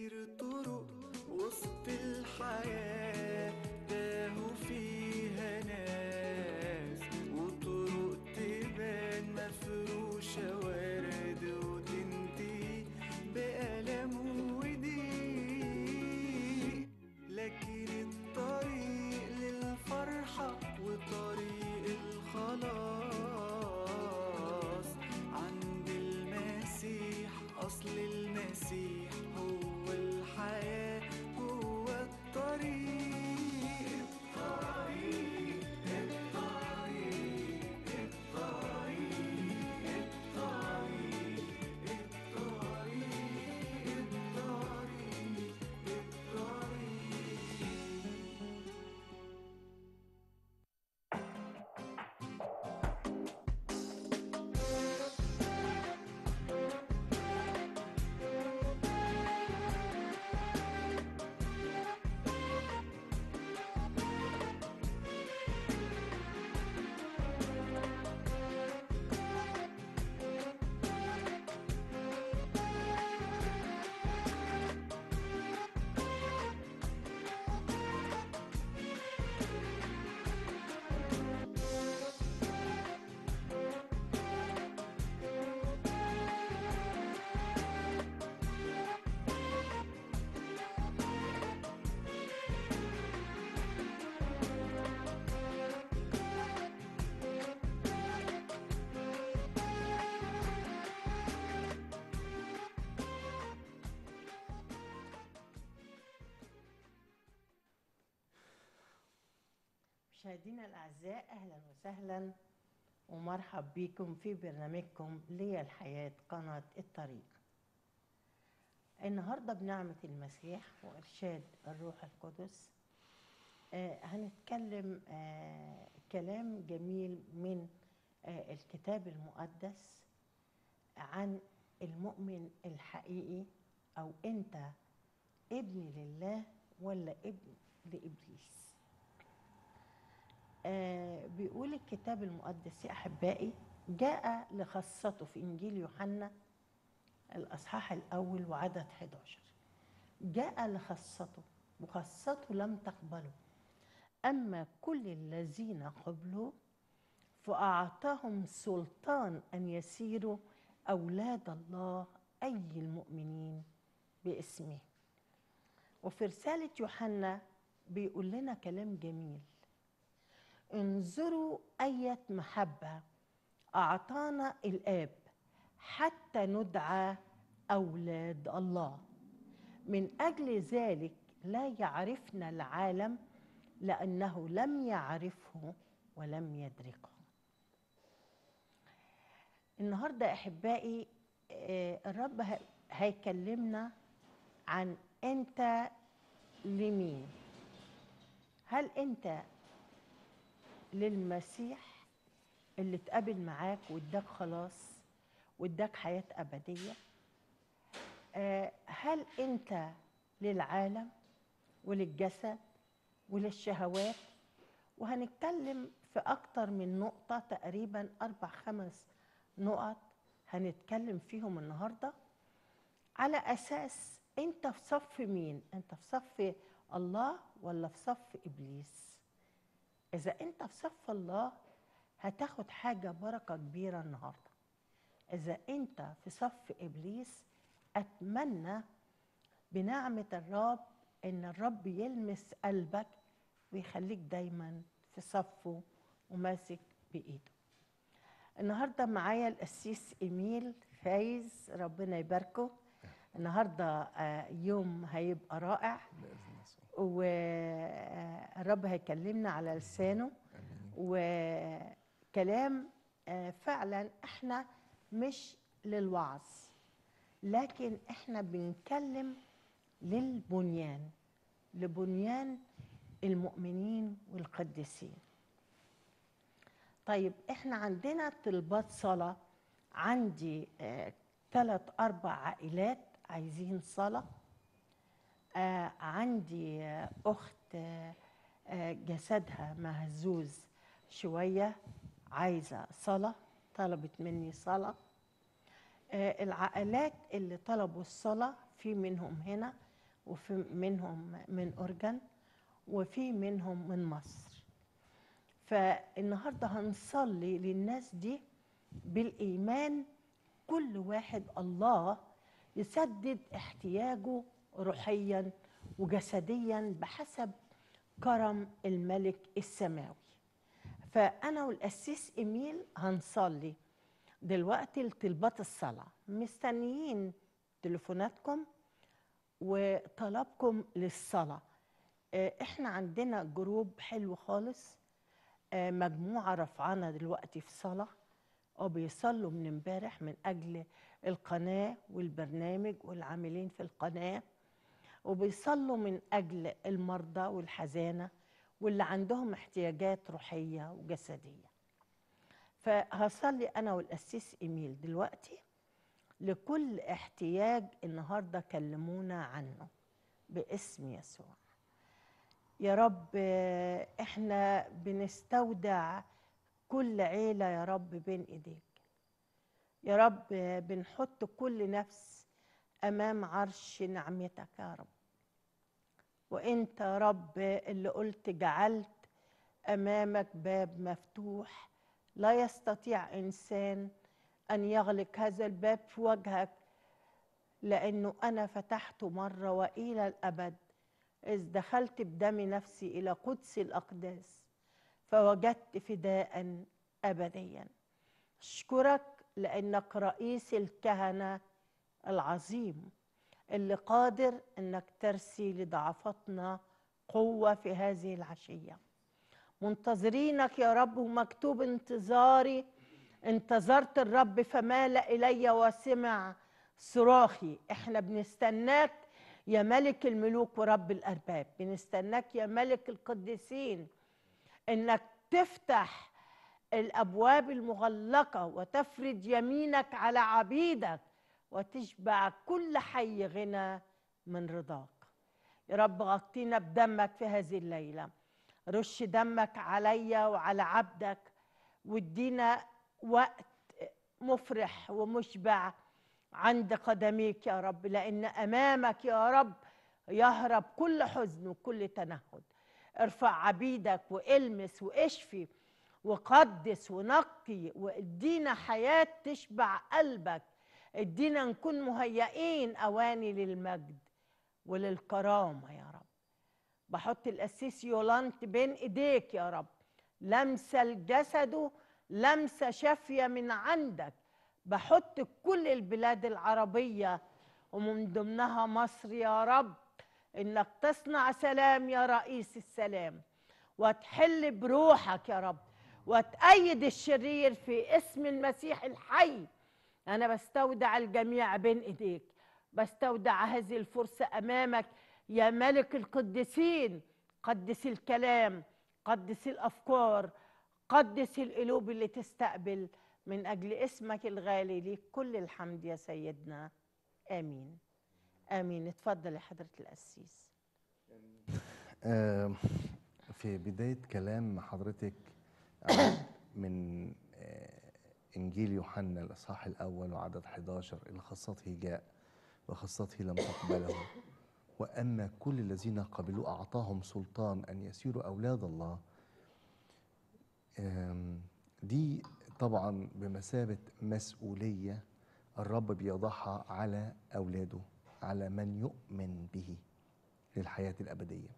كتير طرق وسط الحياة تاهوا فيها ناس وطرق تبان مفروشة ورد وتنتهي بألم وضيق لكن الطريق للفرحة وطريق الخلاص عند المسيح أصل المسيح هو الحياة هو الطريق الطريق الطريق الطريق الطريق الطريق الطريق الطريق مشاهدينا الأعزاء أهلا وسهلا ومرحب بكم في برنامجكم ليا الحياة قناة الطريق النهاردة بنعمة المسيح وإرشاد الروح القدس آه هنتكلم آه كلام جميل من آه الكتاب المقدس عن المؤمن الحقيقي أو أنت ابن لله ولا ابن لإبليس آه بيقول الكتاب المقدس يا أحبائي جاء لخاصته في إنجيل يوحنا الأصحاح الأول وعدد 11 جاء لخاصته وخاصته لم تقبله أما كل الذين قبلوا فأعطاهم سلطان أن يسيروا أولاد الله أي المؤمنين باسمه وفي رسالة يوحنا بيقول لنا كلام جميل انظروا أية محبة أعطانا الآب حتى ندعى أولاد الله من أجل ذلك لا يعرفنا العالم لأنه لم يعرفه ولم يدركه النهاردة أحبائي آه، الرب ه- هيكلمنا عن أنت لمين هل أنت للمسيح اللي اتقابل معاك واداك خلاص واداك حياة أبدية آه، هل أنت للعالم وللجسد وللشهوات وهنتكلم في أكتر من نقطة تقريبا أربع خمس نقط هنتكلم فيهم النهاردة على أساس أنت في صف مين؟ أنت في صف الله ولا في صف إبليس؟ إذا أنت في صف الله هتاخد حاجة بركة كبيرة النهاردة إذا أنت في صف إبليس أتمنى بنعمة الرب إن الرب يلمس قلبك ويخليك دايما في صفه وماسك بإيده النهارده معايا القسيس إيميل فايز ربنا يباركه النهارده آه، يوم هيبقى رائع بإذن يسوع والرب هيكلمنا على لسانه وكلام آه، فعلا احنا مش للوعظ لكن احنا بنتكلم للبنيان لبنيان المؤمنين والقديسين طيب احنا عندنا طلبات صلاة عندي ثلاث أربع عائلات عايزين صلاة آه عندي آه أخت آه آه جسدها مهزوز شوية عايزة صلاة طلبت مني صلاة آه العائلات اللي طلبوا الصلاة في منهم هنا وفي منهم من أورجن وفي منهم من مصر فالنهارده هنصلي للناس دي بالإيمان كل واحد الله يسدد احتياجه روحيا وجسديا بحسب كرم الملك السماوي فأنا والقسيس إيميل هنصلي دلوقتي لطلبات الصلاة مستنيين تليفوناتكم وطلبكم للصلاة آه، احنا عندنا جروب حلو خالص آه، مجموعة رفعنا دلوقتي في صلاة وبيصلوا من امبارح من أجل القناة والبرنامج والعاملين في القناة وبيصلوا من أجل المرضى والحزانة واللي عندهم احتياجات روحية وجسدية فهصلي أنا والقسيس إيميل دلوقتي لكل احتياج النهاردة كلمونا عنه باسم يسوع يا رب آه، احنا بنستودع كل عيلة يا رب بين ايديك يا رب آه، بنحط كل نفس امام عرش نعمتك يا رب وانت يا رب اللي قلت جعلت امامك باب مفتوح لا يستطيع انسان ان يغلق هذا الباب في وجهك لانه انا فتحته مره والى الابد اذ دخلت بدم نفسي الى قدس الاقداس فوجدت فداء ابديا اشكرك لانك رئيس الكهنه العظيم اللي قادر انك ترسي لضعفتنا قوه في هذه العشيه منتظرينك يا رب ومكتوب انتظاري انتظرت الرب فمال الي وسمع صراخي احنا بنستناك يا ملك الملوك ورب الارباب بنستناك يا ملك القديسين انك تفتح الابواب المغلقه وتفرد يمينك على عبيدك وتشبع كل حي غنى من رضاك يا رب غطينا بدمك في هذه الليله رش دمك عليا وعلى عبدك وادينا وقت مفرح ومشبع عند قدميك يا رب لان امامك يا رب يهرب كل حزن وكل تنهد ارفع عبيدك والمس واشفي وقدس ونقي وادينا حياه تشبع قلبك ادينا نكون مهيئين اواني للمجد وللكرامه يا رب بحط القسيس يولانت بين ايديك يا رب لمسه لجسده لمسه شافيه من عندك بحط كل البلاد العربيه ومن ضمنها مصر يا رب انك تصنع سلام يا رئيس السلام وتحل بروحك يا رب وتأيد الشرير في اسم المسيح الحي أنا بستودع الجميع بين إيديك بستودع هذه الفرصة أمامك يا ملك القديسين قدس الكلام قدس الأفكار قدس القلوب اللي تستقبل من أجل اسمك الغالي ليك كل الحمد يا سيدنا آمين آمين اتفضل يا حضرة القسيس آه، في بداية كلام حضرتك عن- من آه، إنجيل يوحنا الإصحاح الأول وعدد 11 إلى خاصته جاء وخاصته لم تقبله وأما كل الذين قبلوا أعطاهم سلطان أن يسيروا أولاد الله آم، دي طبعا بمثابة مسؤولية الرب بيضعها على أولاده على من يؤمن به للحياة الأبدية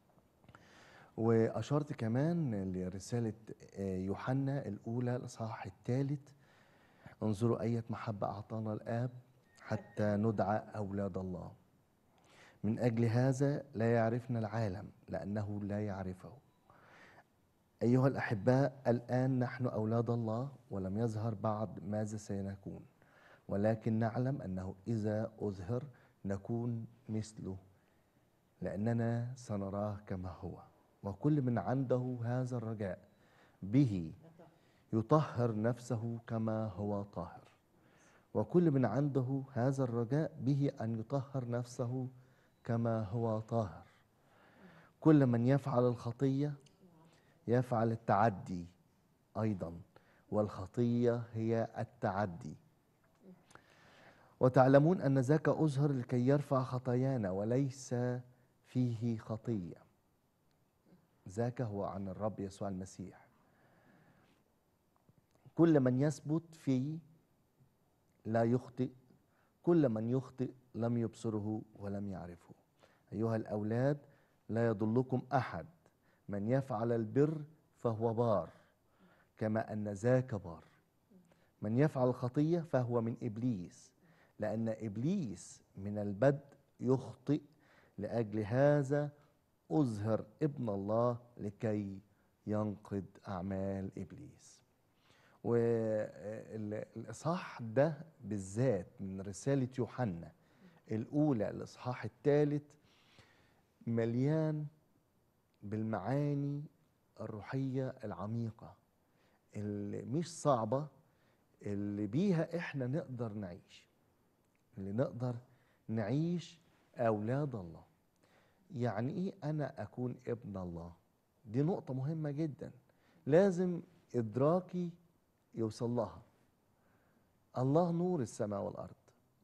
وأشرت كمان لرسالة آه، يوحنا الأولى الإصحاح الثالث انظروا أية محبة أعطانا الآب حتى ندعى أولاد الله من أجل هذا لا يعرفنا العالم لأنه لا يعرفه أيها الأحباء الآن نحن أولاد الله ولم يظهر بعد ماذا سنكون ولكن نعلم أنه إذا أظهر نكون مثله لأننا سنراه كما هو وكل من عنده هذا الرجاء به يطهر نفسه كما هو طاهر وكل من عنده هذا الرجاء به أن يطهر نفسه كما هو طاهر كل من يفعل الخطية يفعل التعدي أيضا والخطية هي التعدي وتعلمون أن ذاك أزهر لكي يرفع خطايانا وليس فيه خطية ذاك هو عن الرب يسوع المسيح كل من يثبت فيه لا يخطئ كل من يخطئ لم يبصره ولم يعرفه أيها الأولاد لا يضلكم أحد من يفعل البر فهو بار كما أن ذاك بار من يفعل الخطية فهو من إبليس لأن إبليس من البدء يخطئ لأجل هذا أظهر ابن الله لكي ينقض أعمال إبليس والإصحاح ده بالذات من رسالة يوحنا الأولى الإصحاح الثالث مليان بالمعاني الروحية العميقة اللي مش صعبة اللي بيها احنا نقدر نعيش اللي نقدر نعيش أولاد الله يعني إيه أنا أكون ابن الله دي نقطة مهمة جدا لازم إدراكي يوصل لها الله نور السماء والأرض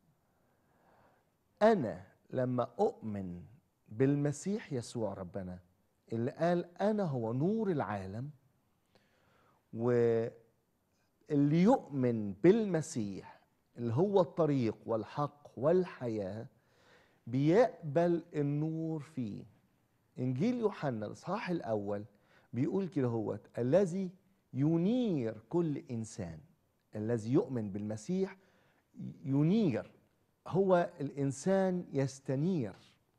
أنا لما أؤمن بالمسيح يسوع ربنا اللي قال أنا هو نور العالم واللي يؤمن بالمسيح اللي هو الطريق والحق والحياة بيقبل النور فيه إنجيل يوحنا الإصحاح الأول بيقول كده هو الذي ينير كل إنسان الذي يؤمن بالمسيح ينير هو الإنسان يستنير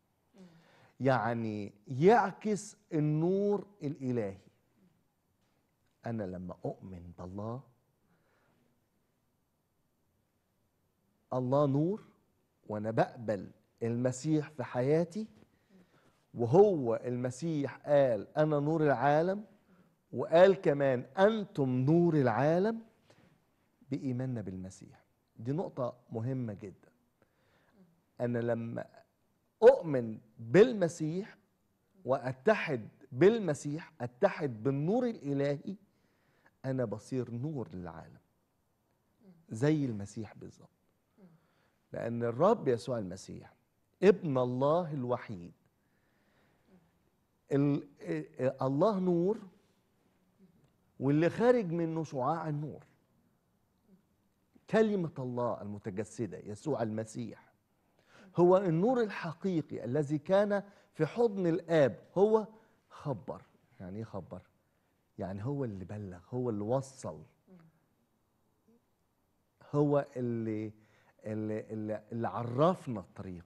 يعني يعكس النور الإلهي أنا لما أؤمن بالله الله نور وأنا بقبل المسيح في حياتي وهو المسيح قال أنا نور العالم وقال كمان أنتم نور العالم بإيماننا بالمسيح دي نقطة مهمة جدا أنا لما أؤمن بالمسيح وأتحد بالمسيح أتحد بالنور الإلهي أنا بصير نور للعالم زي المسيح بالظبط لأن الرب يسوع المسيح ابن الله الوحيد ال- ال- الله نور واللي خارج منه شعاع النور كلمة الله المتجسدة يسوع المسيح هو النور الحقيقي الذي كان في حضن الآب هو خبر يعني ايه خبر يعني هو اللي بلغ هو اللي وصل هو اللي اللي, اللي, اللي عرفنا الطريق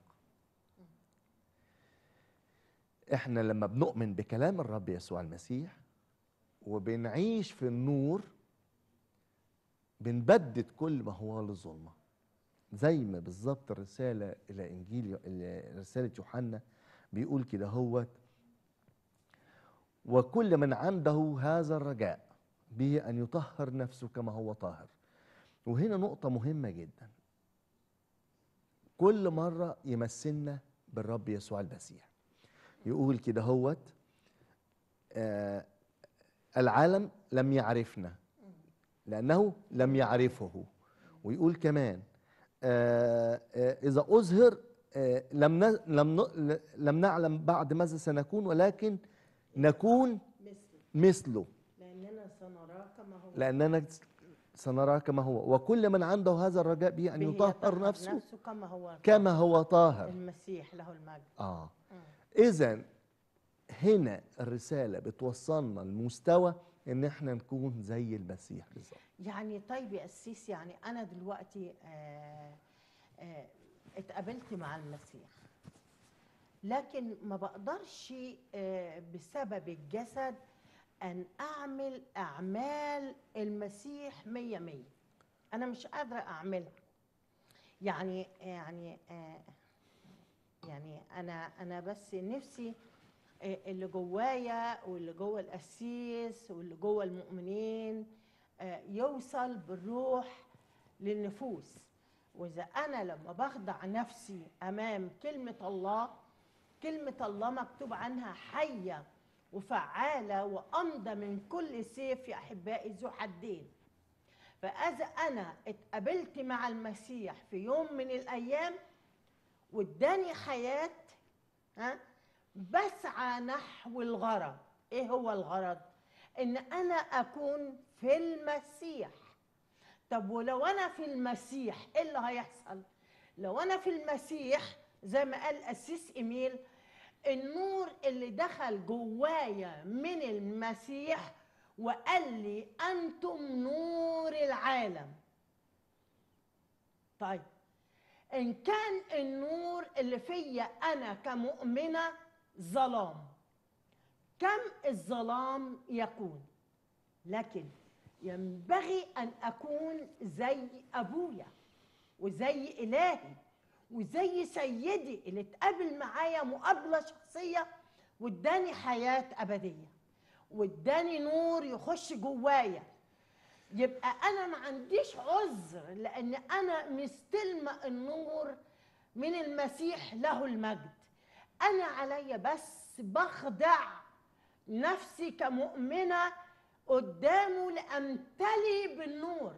احنا لما بنؤمن بكلام الرب يسوع المسيح وبنعيش في النور بنبدد كل ما هو للظلمه زي ما بالظبط الرساله الى انجيل إلى رساله يوحنا بيقول كده هو وكل من عنده هذا الرجاء به ان يطهر نفسه كما هو طاهر وهنا نقطه مهمه جدا كل مره يمثلنا بالرب يسوع المسيح يقول كده هوت آه العالم لم يعرفنا لأنه لم يعرفه ويقول كمان آه آه إذا أظهر آه لم ن- لم ن- لم نعلم بعد ماذا سنكون ولكن نكون مثل مثله لأننا سنراه كما هو لأننا سنراه كما هو وكل من عنده هذا الرجاء به أن به يطهر نفسه نفسه كما هو كما هو طاهر المسيح له المجد آه مم. إذا هنا الرسالة بتوصلنا لمستوى إن إحنا نكون زي المسيح بالظبط يعني طيب يا قسيس يعني انا دلوقتي آه آه اتقابلت مع المسيح لكن ما بقدرش آه بسبب الجسد ان اعمل اعمال المسيح مية مية انا مش قادرة اعملها يعني يعني آه يعني انا انا بس نفسي آه، اللي جوايا واللي جوه القسيس واللي جوه المؤمنين آه، يوصل بالروح للنفوس واذا انا لما بخضع نفسي امام كلمه الله كلمه الله مكتوب عنها حيه وفعاله وامضى من كل سيف يا احبائي ذو حدين فاذا انا اتقابلت مع المسيح في يوم من الايام واداني حياه ها بسعى نحو الغرض ايه هو الغرض ان انا اكون في المسيح طب ولو انا في المسيح ايه اللي هيحصل لو انا في المسيح زي ما قال قسيس ايميل النور اللي دخل جوايا من المسيح وقال لي انتم نور العالم طيب ان كان النور اللي فيا انا كمؤمنه ظلام كم الظلام يكون لكن ينبغي ان اكون زي ابويا وزي الهي وزي سيدي اللي اتقابل معايا مقابله شخصيه واداني حياه ابديه واداني نور يخش جوايا يبقى انا ما عنديش عذر لان انا مستلمه النور من المسيح له المجد انا عليا بس بخضع نفسي كمؤمنه قدامه لامتلي بالنور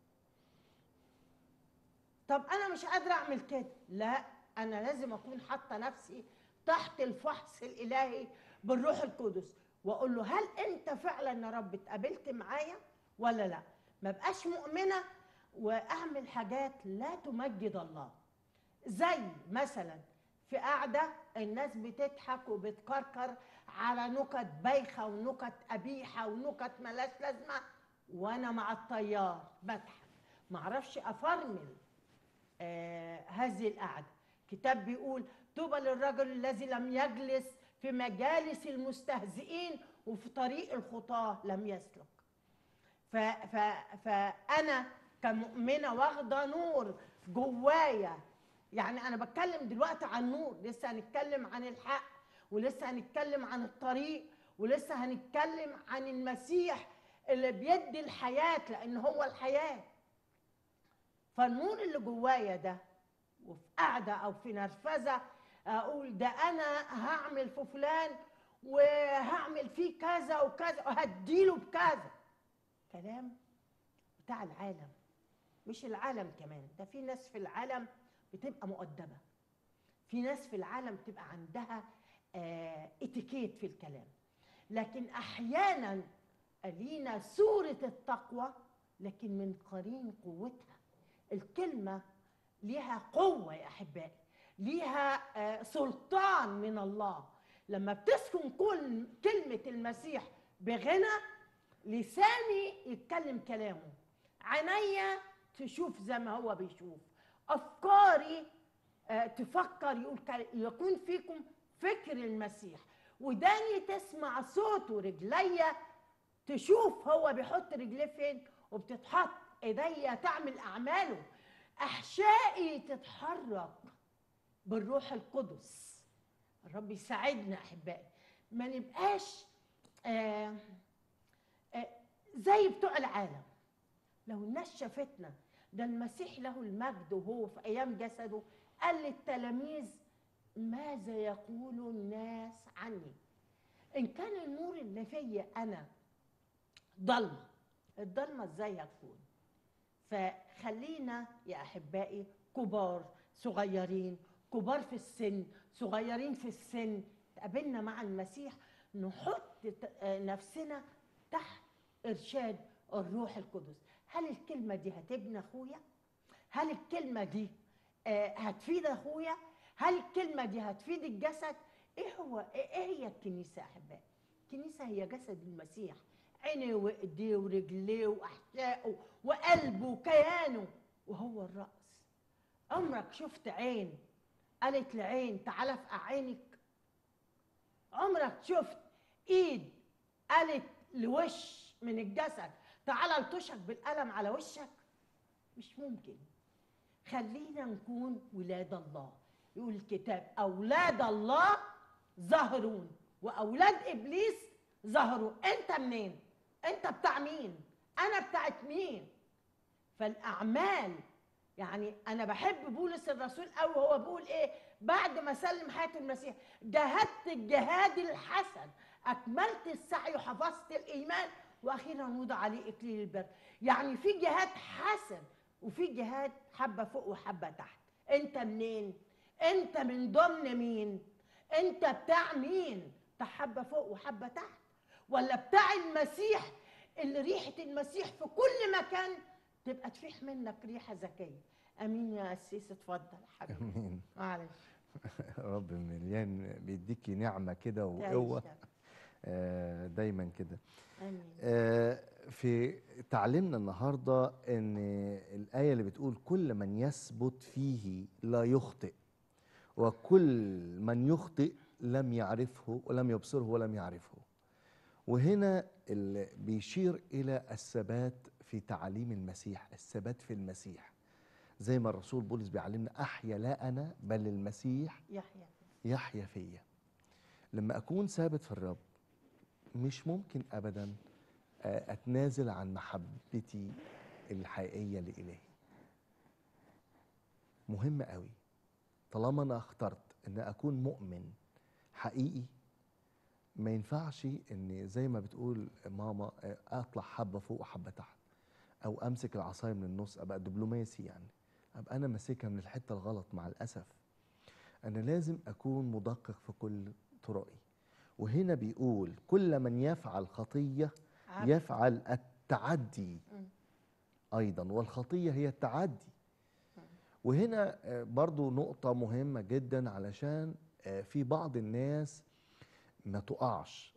طب انا مش قادره اعمل كده لا انا لازم اكون حاطه نفسي تحت الفحص الالهي بالروح القدس واقول له هل انت فعلا يا رب اتقابلت معايا ولا لا ما بقاش مؤمنه واعمل حاجات لا تمجد الله زي مثلا في قعده الناس بتضحك وبتكركر على نكت بايخه ونكت قبيحه ونكت ملاش لازمه وانا مع الطيار بضحك معرفش افرمل آه هذه القعده كتاب بيقول طوبى للرجل الذي لم يجلس في مجالس المستهزئين وفي طريق الخطاه لم يسلك ف ف فانا كمؤمنه واخده نور جوايا يعني انا بتكلم دلوقتي عن نور لسه هنتكلم عن الحق ولسه هنتكلم عن الطريق ولسه هنتكلم عن المسيح اللي بيدي الحياه لان هو الحياه فالنور اللي جوايا ده وفي قعده او في نرفزه اقول ده انا هعمل في فلان وهعمل فيه كذا وكذا وهديله بكذا كلام بتاع العالم مش العالم كمان ده في ناس في العالم بتبقى مؤدبه في ناس في العالم بتبقى عندها آه اتيكيت في الكلام لكن احيانا لينا صوره التقوى لكن من قرين قوتها الكلمه ليها قوه يا احبائي ليها آه سلطان من الله لما بتسكن كل كلمه المسيح بغنى لساني يتكلم كلامه عينيا تشوف زي ما هو بيشوف افكاري آه تفكر يقول يكون فيكم فكر المسيح وداني تسمع صوته رجليا تشوف هو بيحط رجليه فين وبتتحط ايديا تعمل اعماله احشائي تتحرك بالروح القدس الرب يساعدنا احبائي ما نبقاش آه آه زي بتوع العالم لو الناس شافتنا ده المسيح له المجد وهو في ايام جسده قال للتلاميذ ماذا يقول الناس عني ان كان النور اللي فيا انا ضلمه الضلمه ازاي هتكون فخلينا يا احبائي كبار صغيرين كبار في السن صغيرين في السن تقابلنا مع المسيح نحط نفسنا تحت ارشاد الروح القدس هل الكلمه دي هتبني اخويا هل الكلمه دي هتفيد اخويا هل الكلمه دي هتفيد الجسد ايه هو ايه هي الكنيسه يا احبائي الكنيسه هي جسد المسيح عينيه وايديه ورجليه واحشائه وقلبه وكيانه وهو الراس عمرك شفت عين قالت لعين تعالى في عينك عمرك شفت ايد قالت لوش من الجسد تعالى الطشك بالقلم على وشك مش ممكن خلينا نكون ولاد الله يقول الكتاب اولاد الله ظهرون واولاد ابليس ظهروا انت منين انت بتاع مين انا بتاعت مين فالاعمال يعني انا بحب بولس الرسول قوي وهو بيقول ايه بعد ما سلم حياه المسيح جاهدت الجهاد الحسن اكملت السعي وحفظت الايمان واخيرا وضع عليه اكليل البر يعني في جهاد حسن وفي جهاد حبه فوق وحبه تحت انت منين انت من ضمن مين انت بتاع مين بتاع حبه فوق وحبه تحت ولا بتاع المسيح اللي ريحه المسيح في كل مكان تبقى تفيح منك ريحه ذكيه امين يا قسيس اتفضل حبيبي امين معلش رب مليان بيديكي نعمه كده تعيش وقوه يا- آه، دايما كده امين آه، في تعليمنا النهارده ان الايه اللي بتقول كل من يثبت فيه لا يخطئ وكل من يخطئ لم يعرفه ولم يبصره ولم يعرفه وهنا اللي بيشير الى الثبات في تعاليم المسيح الثبات في المسيح زي ما الرسول بولس بيعلمنا احيا لا انا بل المسيح يحيى يحيا فيا لما اكون ثابت في الرب مش ممكن ابدا آه، اتنازل عن محبتي الحقيقيه لالهي مهم قوي طالما انا اخترت ان اكون مؤمن حقيقي ما ينفعش ان زي ما بتقول ماما آه، اطلع حبه فوق وحبه تحت او امسك العصايه من النص ابقى دبلوماسي يعني ابقى انا ماسكها من الحته الغلط مع الاسف أنا لازم أكون مدقق في كل طرقي وهنا بيقول كل من يفعل خطية عبد. يفعل التعدي مم. أيضا والخطية هي التعدي وهنا آه، برضو نقطة مهمة جدا علشان آه، في بعض الناس ما تقعش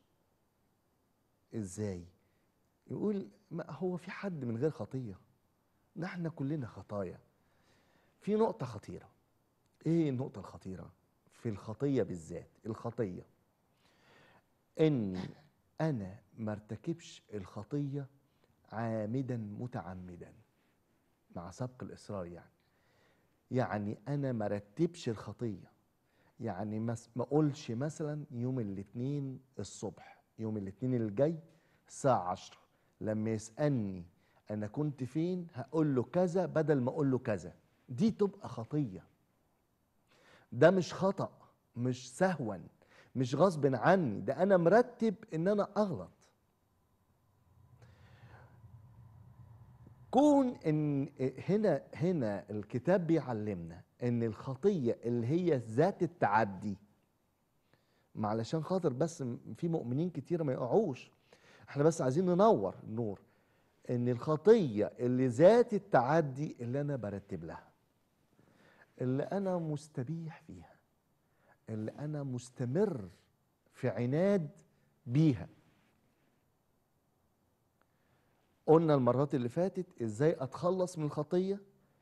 ازاي يقول ما هو في حد من غير خطية نحن كلنا خطايا في نقطة خطيرة ايه النقطة الخطيرة في الخطية بالذات الخطية ان انا ما ارتكبش الخطية عامدا متعمدا مع سبق الاصرار يعني يعني انا ما رتبش الخطية يعني مس- ما اقولش مثلا يوم الاثنين الصبح يوم الاثنين الجاي الساعة عشرة لما يسألني انا كنت فين هقول له كذا بدل ما اقول له كذا دي تبقى خطيه ده مش خطأ مش سهوا مش غصب عني ده أنا مرتب إن أنا أغلط كون إن هنا هنا الكتاب بيعلمنا إن الخطية اللي هي ذات التعدي ما علشان خاطر بس م- في مؤمنين كتير ما يقعوش احنا بس عايزين ننور النور ان الخطية اللي ذات التعدي اللي انا برتب لها اللي انا مستبيح فيها اللي انا مستمر في عناد بيها قلنا المرات اللي فاتت ازاي اتخلص من الخطيه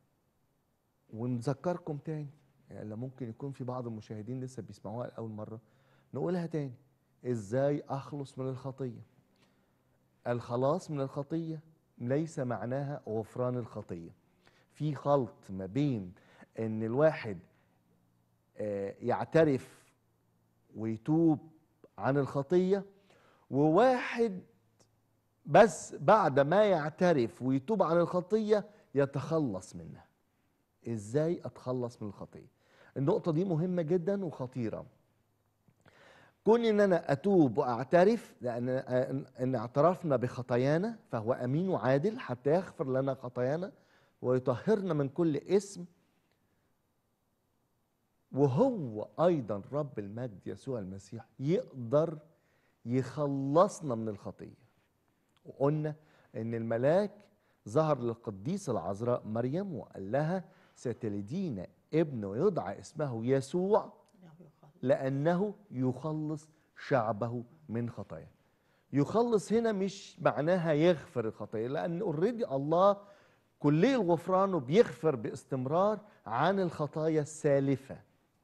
ونذكركم تاني يعني لا ممكن يكون في بعض المشاهدين لسه بيسمعوها لاول مره نقولها تاني ازاي اخلص من الخطيه الخلاص من الخطيه ليس معناها غفران الخطيه في خلط ما بين ان الواحد آه، يعترف ويتوب عن الخطيه وواحد بس بعد ما يعترف ويتوب عن الخطيه يتخلص منها ازاي اتخلص من الخطيه النقطه دي مهمه جدا وخطيره كون ان انا اتوب واعترف لان ان اعترفنا بخطايانا فهو امين وعادل حتى يغفر لنا خطايانا ويطهرنا من كل اسم وهو ايضا رب المجد يسوع المسيح يقدر يخلصنا من الخطيه وقلنا ان الملاك ظهر للقديسه العذراء مريم وقال لها ستلدين ابن ويدعى اسمه يسوع لانه يخلص شعبه من خطاياه يخلص هنا مش معناها يغفر الخطايا لان اوريدي الله كلي الغفران وبيغفر باستمرار عن الخطايا السالفه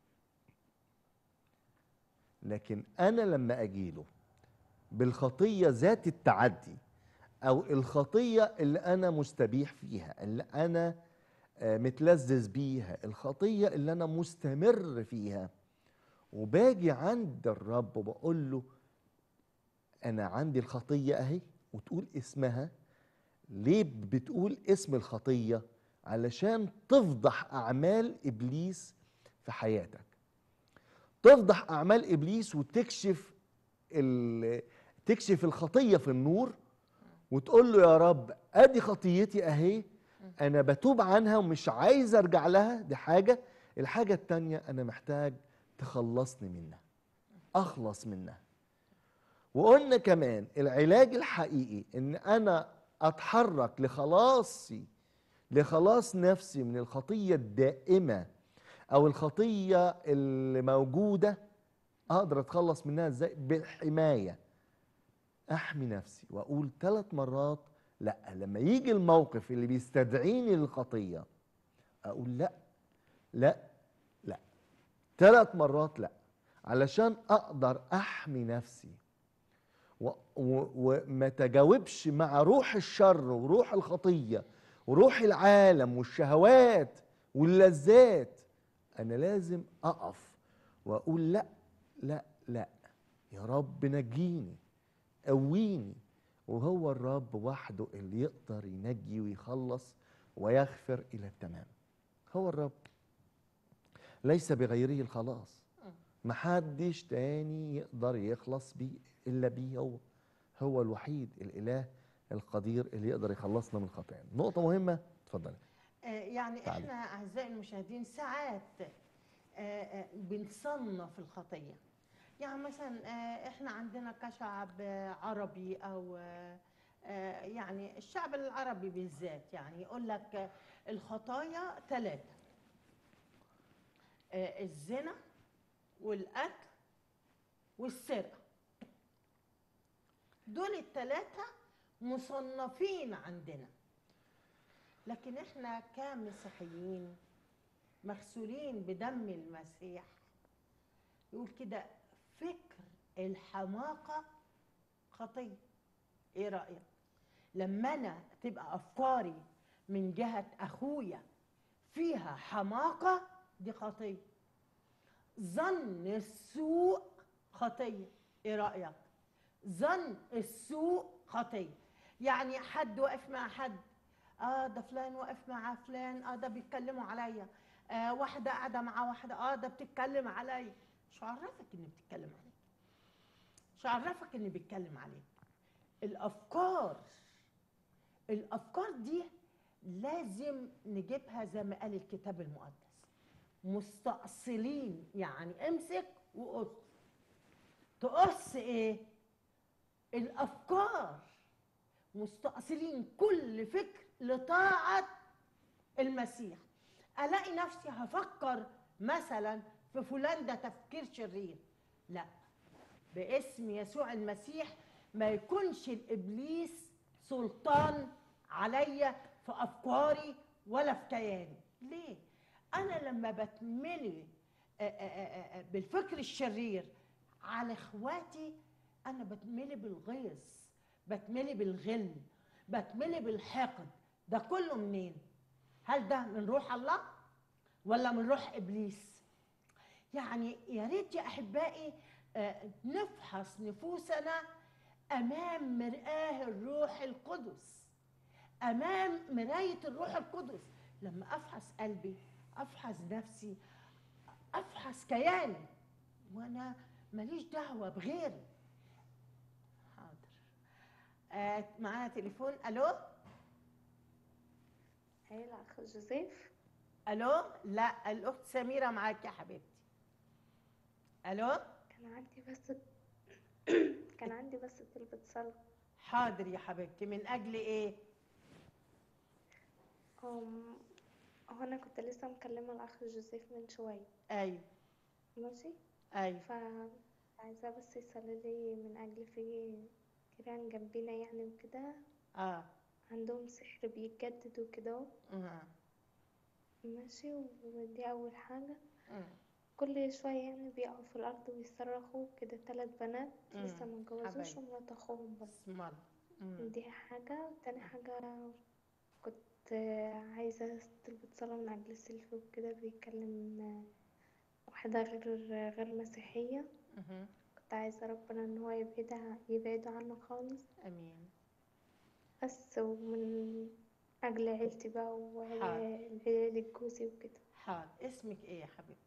لكن انا لما اجيله بالخطيه ذات التعدي او الخطيه اللي انا مستبيح فيها اللي انا آه، متلذذ بيها الخطيه اللي انا مستمر فيها وباجي عند الرب وبقول له انا عندي الخطيه اهي وتقول اسمها ليه بتقول اسم الخطيه علشان تفضح اعمال ابليس في حياتك تفضح اعمال ابليس وتكشف ال- تكشف الخطيه في النور وتقول له يا رب ادي خطيتي اهي انا بتوب عنها ومش عايز ارجع لها دي حاجه الحاجه التانيه انا محتاج تخلصني منها اخلص منها وقلنا كمان العلاج الحقيقي ان انا اتحرك لخلاصي لخلاص نفسي من الخطيه الدائمه او الخطيه اللي موجوده اقدر اتخلص منها ازاي بالحمايه احمي نفسي واقول ثلاث مرات لا لما يجي الموقف اللي بيستدعيني للخطيه اقول لا لا لا ثلاث مرات لا علشان اقدر احمي نفسي و- و- وما تجاوبش مع روح الشر وروح الخطيه وروح العالم والشهوات واللذات انا لازم اقف واقول لا لا لا يا رب نجيني قويني وهو الرب وحده اللي يقدر ينجي ويخلص ويغفر الى التمام هو الرب ليس بغيره الخلاص محدش تاني يقدر يخلص بيه الا بيه هو هو الوحيد الاله القدير اللي يقدر يخلصنا من خطايانا نقطه مهمه اتفضلي آه، يعني تعالي. احنا اعزائي المشاهدين ساعات آه، آه، بنصنف الخطيه يعني مثلا آه، احنا عندنا كشعب آه، عربي او آه، آه، يعني الشعب العربي بالذات يعني يقول لك آه، الخطايا ثلاثه الزنا والقتل والسرقه دول الثلاثه مصنفين عندنا لكن احنا كمسيحيين مغسولين بدم المسيح يقول كده فكر الحماقة خطية ايه رأيك لما انا تبقى افكاري من جهة اخويا فيها حماقة دي خطية ظن السوء خطية ايه رأيك ظن السوء خطية يعني حد واقف مع حد اه ده فلان واقف مع فلان اه ده بيتكلموا عليا آه واحدة قاعدة مع واحدة اه ده بتتكلم عليا شو عرفك ان بتتكلم عليك شو عرفك ان بيتكلم عليك الافكار الافكار دي لازم نجيبها زي ما قال الكتاب المقدس مستأصلين يعني امسك وقص تقص ايه الافكار مستأصلين كل فكر لطاعة المسيح ألاقي نفسي هفكر مثلا في فلان ده تفكير شرير لا باسم يسوع المسيح ما يكونش الإبليس سلطان عليا في أفكاري ولا في كياني ليه؟ أنا لما بتملي آه، آه، آه، آه، بالفكر الشرير على إخواتي أنا بتملي بالغيظ بتملي بالغل بتملي بالحقد ده كله منين هل ده من روح الله ولا من روح ابليس يعني يا ريت يا احبائي آه، نفحص نفوسنا امام مرآة الروح القدس امام مراية الروح القدس لما افحص قلبي افحص نفسي افحص كياني وانا ماليش دعوه بغيري حاضر آه معانا تليفون الو هي الأخ جوزيف الو لا الاخت سميره معاك يا حبيبتي الو كان عندي بس كان عندي بس طلبة صلاة حاضر يا حبيبتي من اجل ايه أم هو أنا كنت لسه مكلمة الأخ جوزيف من شوية ايوه ماشي ايوه فعايزاه بس يصلي لي من أجل في جيران جنبينا يعني وكده اه عندهم سحر بيتجدد وكده آه. ماشي ودي أول حاجة مم. كل شوية يعني بيقعوا في الأرض ويصرخوا كده تلات بنات لسه مم. ما اتجوزوش حبايب. ومرات أخوهم برضه بسم الله مم. دي حاجة تاني حاجة كنت عايزة طلبة صلاة من أجل السلف وكده بيكلم واحدة غير غير مسيحية مهم. كنت عايزة ربنا إن هو يبعدها يبعده عنه خالص امين بس ومن أجل عيلتي بقى وعيلة حاضر. عيلة جوزي وكده حاضر اسمك ايه يا حبيبتي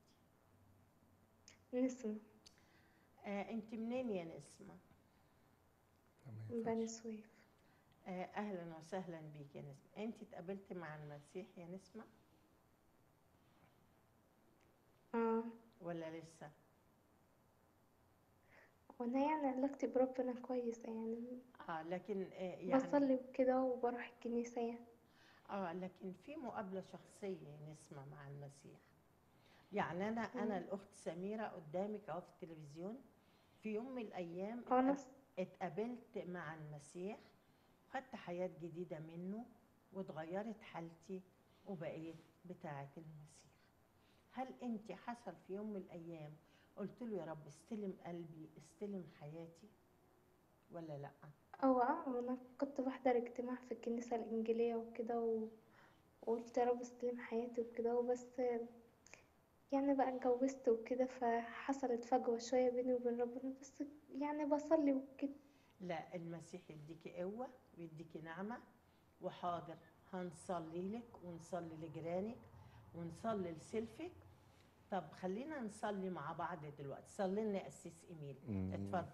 نسمة آه انت منين يا نسمه من بني سويف آه، اهلا وسهلا بيك يا نسمه انت اتقابلتي مع المسيح يا نسمه اه ولا لسه وانا يعني علاقتي بربنا كويسة يعني اه لكن آه يعني بصلي وكده وبروح الكنيسة يعني اه لكن في مقابله شخصيه يا نسمه مع المسيح يعني انا انا الاخت سميره قدامك اهو في التلفزيون في يوم من الايام اه انا اتقابلت مع المسيح خدت حياة جديدة منه واتغيرت حالتي وبقيت بتاعة المسيح هل انت حصل في يوم من الايام قلت له يا رب استلم قلبي استلم حياتي ولا لا اه اه انا كنت بحضر اجتماع في الكنيسة الإنجيلية وكده و... وقلت يا رب استلم حياتي وكده وبس يعني بقى اتجوزت وكده فحصلت فجوة شوية بيني وبين ربنا بس يعني بصلي وكده لا المسيح يديكي قوة ويديكي نعمة وحاضر هنصلي لك ونصلي لجيرانك ونصلي لسلفك طب خلينا نصلي مع بعض دلوقتي صلي لنا يا قسيس ايميل مم. اتفضل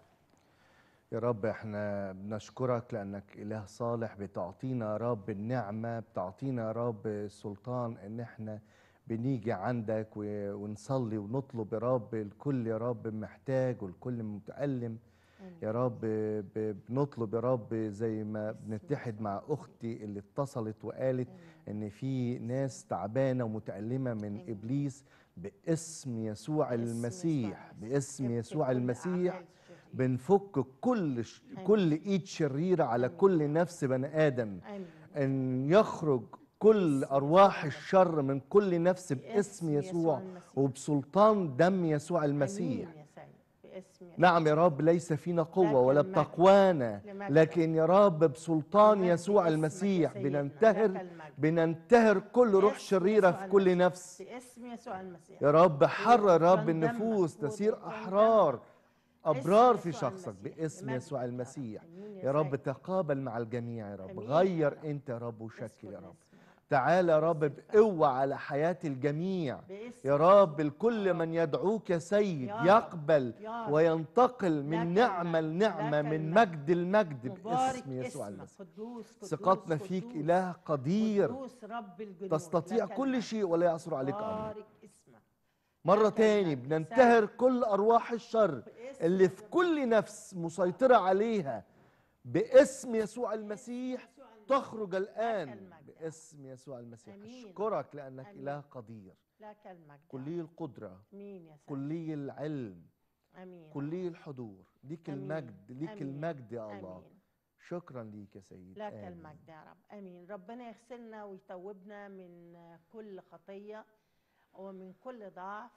يا رب احنا بنشكرك لانك اله صالح بتعطينا يا رب النعمه بتعطينا يا رب السلطان ان احنا بنيجي عندك و- ونصلي ونطلب يا رب الكل يا رب محتاج والكل متألم يا رب ب- بنطلب يا رب زي ما بنتحد مع اختي اللي اتصلت وقالت ان في ناس تعبانه ومتألمه من آمين. ابليس باسم يسوع باسم المسيح يسوع باسم ابكي يسوع كل المسيح أعمال الشرير. بنفك كل ش... آمين. كل ايد شريره على آمين. كل نفس بني ادم امين ان يخرج كل باسم ارواح يسوع الشر من كل نفس باسم باسم يسوع المسيح. وبسلطان دم يسوع المسيح امين يا سيد باسم يسوع نعم يا رب ليس فينا قوة لك ولا المجد. بتقوانا لمجدك. لكن يا رب بسلطان المجد يسوع اسمك يا المسيح سيدنا. لك بننتهر المجد. بننتهر كل روح باسم شريرة يسوع في كل المسيح. نفس باسم يسوع المسيح يا رب حرر يا رب وطن النفوس دمك. تسير وطن أحرار دمك. أبرار باسم في يسوع شخصك المسيح. باسم لمجدك يسوع يا رب. المسيح آمين يا رب سيد. تقابل مع الجميع يا رب آمين يا غير رب. أنت يا رب وشكل اذكر يا رب اسمك. تعال يا رب باسم بقوة على حياة الجميع باسم يا رب الكل من يدعوك يا سيد يا رب. يقبل يا رب. وينتقل لك من نعمة المجد. لنعمة لك من المجد. مجد المجد مبارك باسم يسوع اسمك المسيح قدوس قدوس ثقتنا فيك قدوس. إله قدير قدوس رب الجنود تستطيع لك كل المجد. شيء ولا يعثر عليك أمر بارك اسمك مرة لك تاني المجد. بننتهر كل أرواح الشر باسم اللي في يسوع. كل نفس مسيطرة عليها باسم يسوع المسيح يسوع المسيح. تخرج الآن المجد. باسم يسوع المسيح آمين. أشكرك لأنك آمين. إله قدير لك المجد كلي القدرة امين يا سيد كلي العلم امين كلي الحضور ليك آمين. المجد ليك آمين. المجد يا الله امين شكرا ليك يا سيد لك آمين. المجد يا رب امين ربنا يغسلنا ويتوبنا من كل خطيه ومن كل ضعف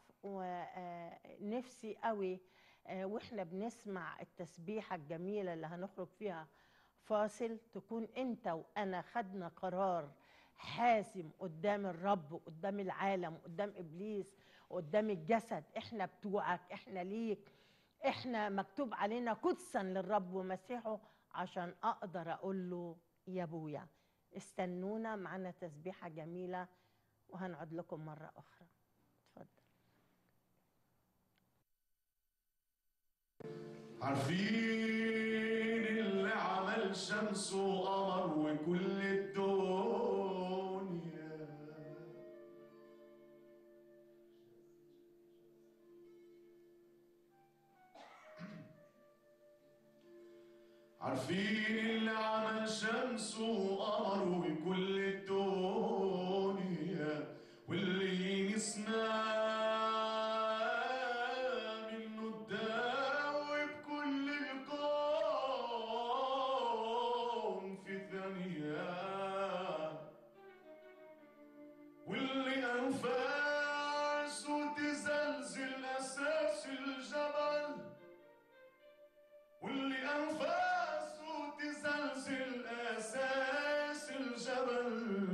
ونفسي قوي آه، واحنا بنسمع التسبيحه الجميله اللي هنخرج فيها فاصل تكون انت وانا خدنا قرار حاسم قدام الرب قدام العالم قدام ابليس قدام الجسد احنا بتوعك احنا ليك احنا مكتوب علينا قدسا للرب ومسيحه عشان اقدر اقول له يا ابويا استنونا معنا تسبيحه جميله وهنعد لكم مره اخرى اتفضل عارفين اللي عمل شمس وقمر وكل الدنيا عارفين اللي عمل شمس وقمر وكل الدنيا واللي نسمع منه تداوي بكل الكون في ثانية واللي أنفاس وتزلزل أساس الجبل واللي أنفاسه تزلزل أساس الجبل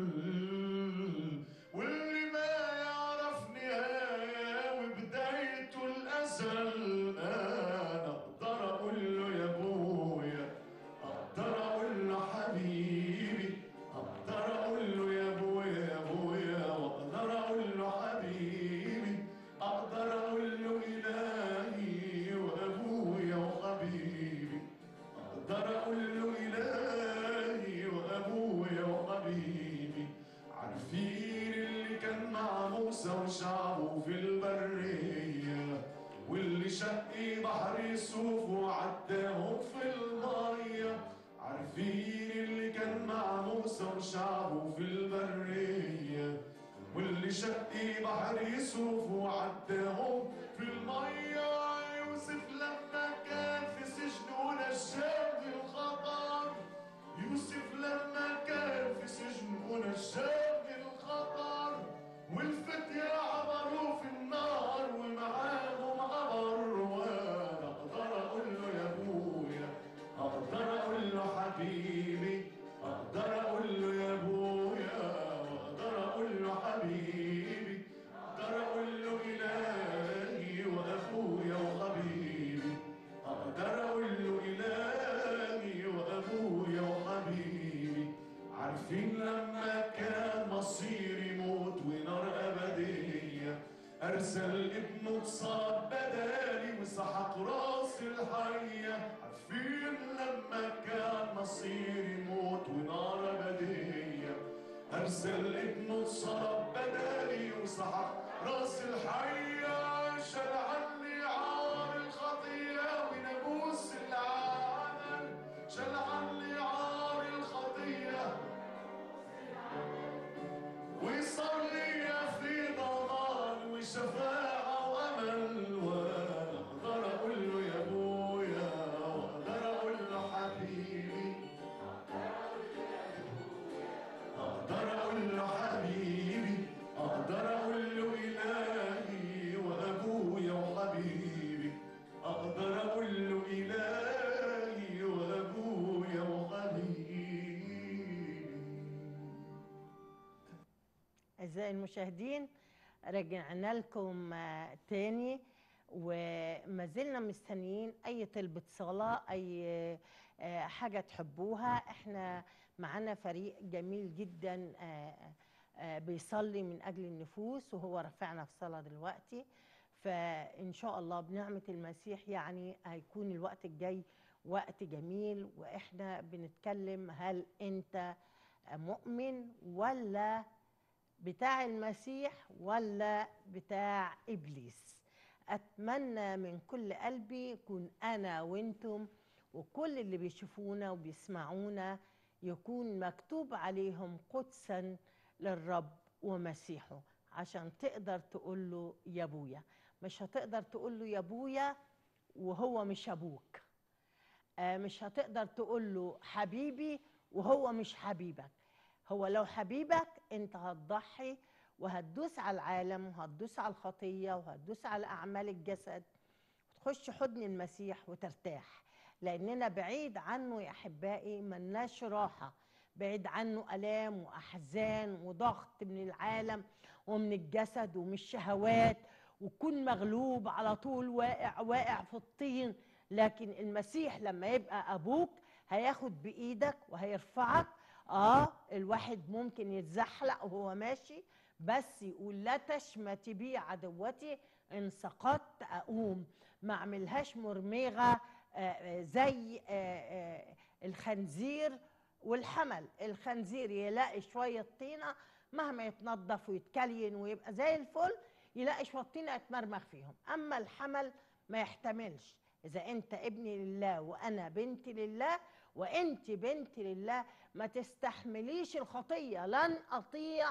شق بحر يوسف وعداهم في المية عارفين اللي كان مع موسى وشعبه في البرية واللي شق بحر يوسف وعداهم في المية يوسف لما كان في سجن ونجاه من الخطر يوسف لما كان في سجن ونجاه من الخطر والفتية عبروا في النار ومعاهم عبر وانا اقدر اقول له يا ابويا اقدر اقول له حبيبي اقدر اقول له يا ابويا واقدر اقول له حبيبي اقدر اقول له الهي واخويا وحبيبي اقدر اقول له الهي وابويا وحبيبي عارفين لما كان مصيري موت ونار ابديه ارسل ابنه اتصاب بدالي وسحق راس الحيه عارفين لما كان مصيري موت ونار ابديه ارسل ابنه اتصاب بدالي وسحق راس الحيه شال عني عار الخطيه وناموس العالم شال عني عار الخطيه وصار لي في ضمان وشفاعة وأمل وأنا أقدر أقول له يا أبويا وأقدر أقول له حبيبي أقدر أقول له حبيبي أقدر أقول له إلهي وأبويا وحبيبي أقدر أقول له إلهي وأبويا وحبيبي أعزائي المشاهدين رجعنا لكم آه، تاني وما زلنا مستنيين أي طلبة صلاة أي آه، حاجة تحبوها احنا معانا فريق جميل جدا آه، آه، بيصلي من أجل النفوس وهو رافعنا في صلاة دلوقتي فإن شاء الله بنعمة المسيح يعني هيكون الوقت الجاي وقت جميل وإحنا بنتكلم هل أنت مؤمن ولا بتاع المسيح ولا بتاع ابليس اتمنى من كل قلبي يكون انا وانتم وكل اللي بيشوفونا وبيسمعونا يكون مكتوب عليهم قدسا للرب ومسيحه عشان تقدر تقول له يا ابويا مش هتقدر تقول له يا ابويا وهو مش ابوك آه، مش هتقدر تقول له حبيبي وهو مش حبيبك هو لو حبيبك انت هتضحي وهتدوس على العالم وهتدوس على الخطية وهتدوس على أعمال الجسد وتخش حضن المسيح وترتاح لأننا بعيد عنه يا أحبائي ملناش راحة بعيد عنه ألام وأحزان وضغط من العالم ومن الجسد ومن الشهوات وكون مغلوب على طول واقع واقع في الطين لكن المسيح لما يبقى أبوك هياخد بإيدك وهيرفعك اه الواحد ممكن يتزحلق وهو ماشي بس يقول لا تشمتي بي عدوتي ان سقطت اقوم ما اعملهاش مرمغه آه، آه، زي آه، آه، الخنزير والحمل الخنزير يلاقي شويه طينه مهما يتنضف ويتكلين ويبقى زي الفل يلاقي شويه طينه يتمرمغ فيهم اما الحمل ما يحتملش اذا انت ابن لله وانا بنت لله وانت بنت لله ما تستحمليش الخطيه لن اطيع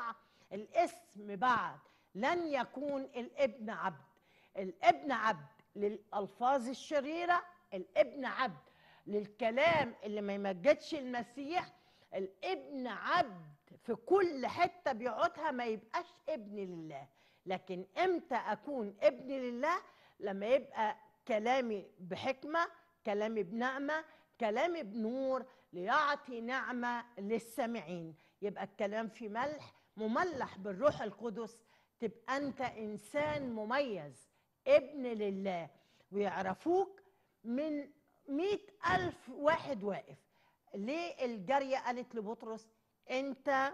الاسم بعد لن يكون الابن عبد الابن عبد للالفاظ الشريره الابن عبد للكلام اللي ما يمجدش المسيح الابن عبد في كل حته بيقعدها ما يبقاش ابن لله لكن امتى اكون ابن لله لما يبقى كلامي بحكمه كلامي بنعمه كلامي بنور ليعطي نعمه للسامعين يبقى الكلام في ملح مملح بالروح القدس تبقى انت انسان مميز ابن لله ويعرفوك من مئة ألف واحد واقف ليه الجارية قالت لبطرس انت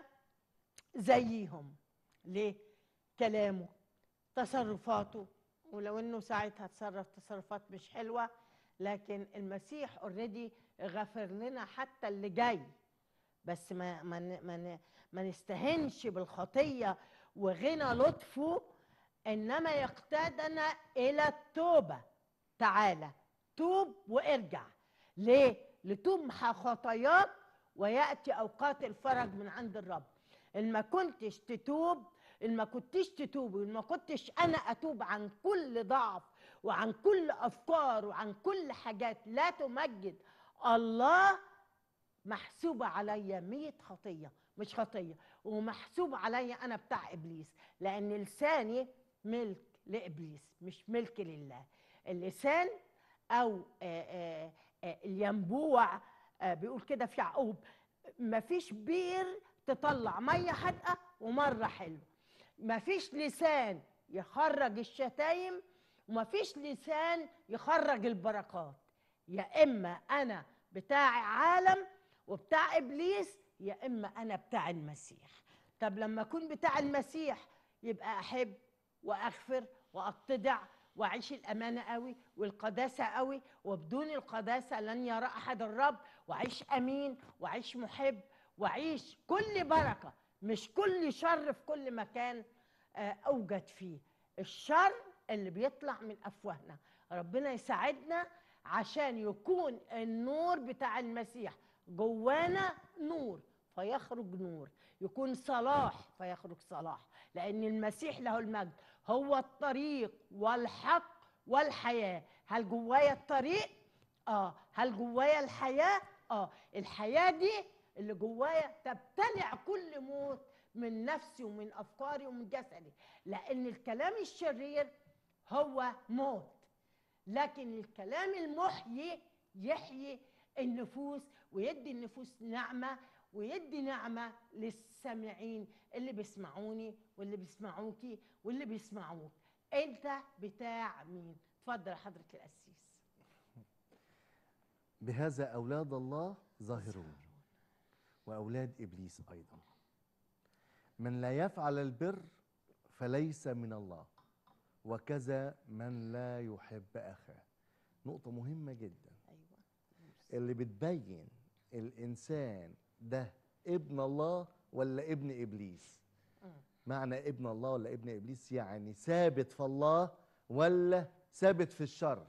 زيهم ليه كلامه تصرفاته ولو انه ساعتها تصرف تصرفات مش حلوه لكن المسيح اوريدي غفر لنا حتى اللي جاي بس ما ما ن- ما ن- ما نستهنش بالخطيه وغنى لطفه انما يقتادنا الى التوبه تعالى توب وارجع ليه لتمحى خطاياك وياتي اوقات الفرج من عند الرب ان ما كنتش تتوب ان ما كنتش تتوب وان ما كنتش انا اتوب عن كل ضعف وعن كل افكار وعن كل حاجات لا تمجد الله محسوبة عليا مية خطية مش خطية ومحسوب عليا أنا بتاع إبليس لأن لساني ملك لإبليس مش ملك لله اللسان أو آه، آه، آه، الينبوع آه، بيقول كده في يعقوب مفيش بير تطلع مية حادقة ومرة حلوة مفيش لسان يخرج الشتايم ومفيش لسان يخرج البركات يا إما أنا بتاع عالم وبتاع ابليس يا اما انا بتاع المسيح طب لما اكون بتاع المسيح يبقى احب واغفر واتضع واعيش الامانه قوي والقداسه قوي وبدون القداسه لن يرى احد الرب واعيش امين واعيش محب واعيش كل بركه مش كل شر في كل مكان آه، اوجد فيه الشر اللي بيطلع من افواهنا ربنا يساعدنا عشان يكون النور بتاع المسيح جوانا نور فيخرج نور يكون صلاح فيخرج صلاح لان المسيح له المجد هو الطريق والحق والحياه هل جوايا الطريق اه هل جوايا الحياه اه الحياه دي اللي جوايا تبتلع كل موت من نفسي ومن افكاري ومن جسدي لان الكلام الشرير هو موت لكن الكلام المحيي يحيي النفوس ويدي النفوس نعمة ويدي نعمة للسامعين اللي بيسمعوني واللي بيسمعوكي واللي بيسمعوك انت بتاع مين اتفضل يا حضرة القسيس بهذا أولاد الله ظاهرون وأولاد إبليس أيضا من لا يفعل البر فليس من الله وكذا من لا يحب أخاه نقطة مهمة جدا ايوه اللي بتبين الإنسان ده ابن الله ولا ابن إبليس معنى ابن الله ولا ابن إبليس يعني ثابت في الله ولا ثابت في الشر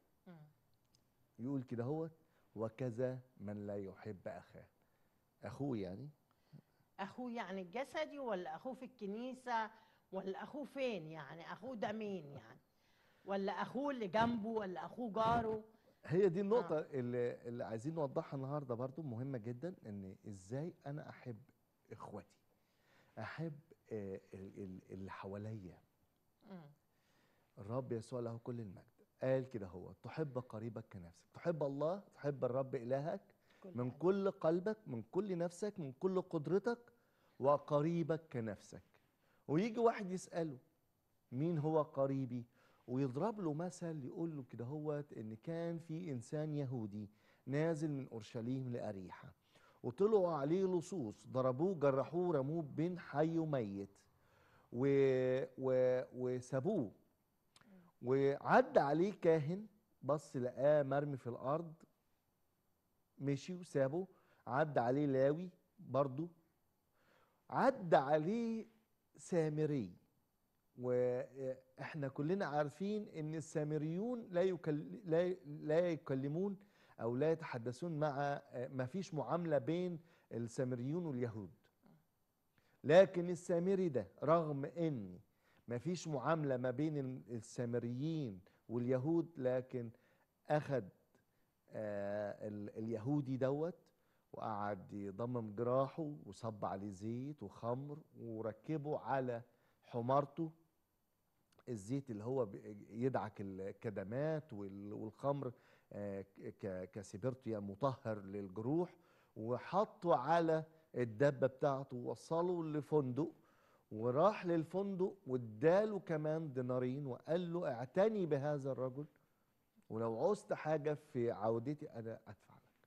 يقول كده هو وكذا من لا يحب أخاه أخوه يعني اخوه يعني الجسدي ولا اخوه في الكنيسة ولا اخوه فين يعني اخوه ده مين يعني ولا اخوه اللي جنبه ولا اخوه جاره هي دي النقطة اللي, اللي عايزين نوضحها النهاردة برضو مهمة جدا ان ازاي انا احب اخواتي احب آه، ال- ال- اللي حواليا مم. الرب يسوع له كل المجد قال كده هو تحب قريبك كنفسك تحب الله تحب الرب إلهك كل من حاجة. كل قلبك من كل نفسك من كل قدرتك وقريبك كنفسك ويجي واحد يسأله مين هو قريبي ويضرب له مثل يقول له كده هو ان كان في انسان يهودي نازل من اورشليم لاريحه وطلعوا عليه لصوص ضربوه جرحوه رموه بين حي وميت و... و... وسابوه وعدى عليه كاهن بص لقاه مرمي في الارض مشي وسابه عدى عليه لاوي برضه عدى عليه سامري واحنا كلنا عارفين ان السامريون لا يكل... لا لا يكلمون او لا يتحدثون مع ما فيش معامله بين السامريون واليهود لكن السامري ده رغم ان ما فيش معامله ما بين السامريين واليهود لكن اخذ آه ال- اليهودي دوت وقعد يضمم جراحه وصب عليه زيت وخمر وركبه على حمارته الزيت اللي هو بي- يدعك الكدمات وال- والخمر آه، ك- كسبرتيا مطهر للجروح وحطه على الدبه بتاعته ووصله لفندق وراح للفندق واداله كمان دينارين وقال له اعتني بهذا الرجل ولو عوزت حاجه في عودتي انا ادفع لك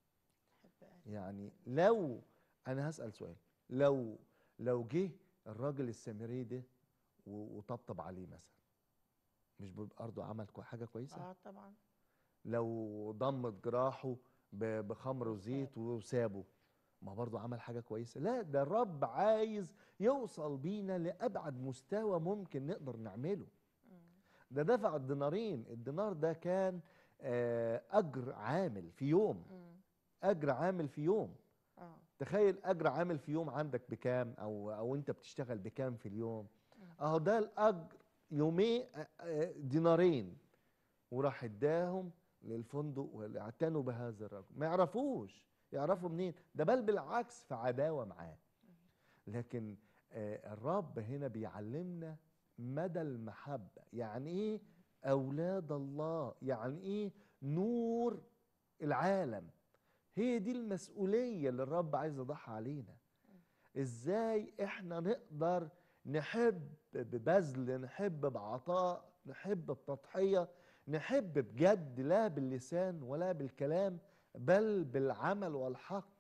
يعني لو انا هسال سؤال لو لو جه الراجل السامري ده و- وطبطب عليه مثلا مش بيبقى برضه عمل كو- حاجه كويسه اه طبعا لو ضمت جراحه ب- بخمر وزيت وسابه ما برضه عمل حاجه كويسه لا ده الرب عايز يوصل بينا لابعد مستوى ممكن نقدر نعمله ده دفع الدينارين الدينار ده كان آه، اجر عامل في يوم مم. اجر عامل في يوم اه تخيل اجر عامل في يوم عندك بكام او او انت بتشتغل بكام في اليوم اهو ده الاجر يومين آه، آه، دينارين وراح اداهم للفندق واعتنوا بهذا الرجل ما يعرفوش يعرفوا منين ده بل بالعكس في عداوه معاه لكن آه، الرب هنا بيعلمنا مدى المحبه يعني ايه اولاد الله يعني ايه نور العالم هي دي المسؤوليه اللي الرب عايز يضحي علينا ازاي احنا نقدر نحب ببذل نحب بعطاء نحب بتضحيه نحب بجد لا باللسان ولا بالكلام بل بالعمل والحق